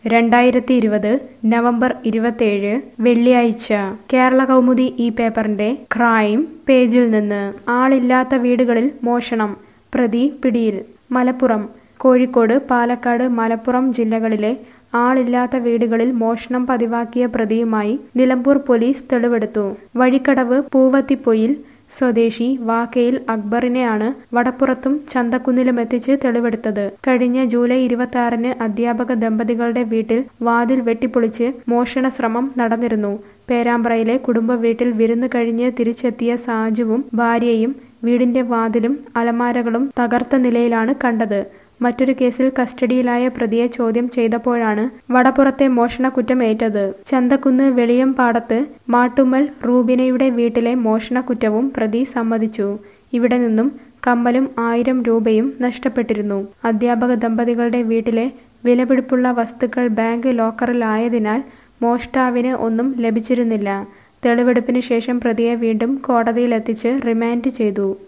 രണ്ടായിരത്തി ഇരുപത് നവംബർ ഇരുപത്തേഴ് വെള്ളിയാഴ്ച കേരള കൗമുദി ഈ പേപ്പറിന്റെ ക്രൈം പേജിൽ നിന്ന് ആളില്ലാത്ത വീടുകളിൽ മോഷണം പ്രതി പിടിയിൽ മലപ്പുറം കോഴിക്കോട് പാലക്കാട് മലപ്പുറം ജില്ലകളിലെ ആളില്ലാത്ത വീടുകളിൽ മോഷണം പതിവാക്കിയ പ്രതിയുമായി നിലമ്പൂർ പോലീസ് തെളിവെടുത്തു വഴിക്കടവ് പൂവത്തിപ്പൊയിൽ സ്വദേശി വാക്കയിൽ അക്ബറിനെയാണ് വടപ്പുറത്തും ചന്തക്കുന്നിലുമെത്തിച്ച് തെളിവെടുത്തത് കഴിഞ്ഞ ജൂലൈ ഇരുപത്തി ആറിന് അധ്യാപക ദമ്പതികളുടെ വീട്ടിൽ വാതിൽ വെട്ടിപ്പൊളിച്ച് മോഷണ ശ്രമം നടന്നിരുന്നു പേരാമ്പ്രയിലെ കുടുംബ വീട്ടിൽ വിരുന്ന് കഴിഞ്ഞ് തിരിച്ചെത്തിയ സാജുവും ഭാര്യയും വീടിന്റെ വാതിലും അലമാരകളും തകർത്ത നിലയിലാണ് കണ്ടത് മറ്റൊരു കേസിൽ കസ്റ്റഡിയിലായ പ്രതിയെ ചോദ്യം ചെയ്തപ്പോഴാണ് വടപ്പുറത്തെ മോഷണ കുറ്റം ഏറ്റത് ചന്തക്കുന്ന് വെളിയംപാടത്ത് മാട്ടുമ്മൽ റൂബിനയുടെ വീട്ടിലെ മോഷണ കുറ്റവും പ്രതി സമ്മതിച്ചു ഇവിടെ നിന്നും കമ്മലും ആയിരം രൂപയും നഷ്ടപ്പെട്ടിരുന്നു അധ്യാപക ദമ്പതികളുടെ വീട്ടിലെ വിലപിടിപ്പുള്ള വസ്തുക്കൾ ബാങ്ക് ലോക്കറിലായതിനാൽ മോഷ്ടാവിന് ഒന്നും ലഭിച്ചിരുന്നില്ല തെളിവെടുപ്പിന് ശേഷം പ്രതിയെ വീണ്ടും കോടതിയിലെത്തിച്ച് റിമാൻഡ് ചെയ്തു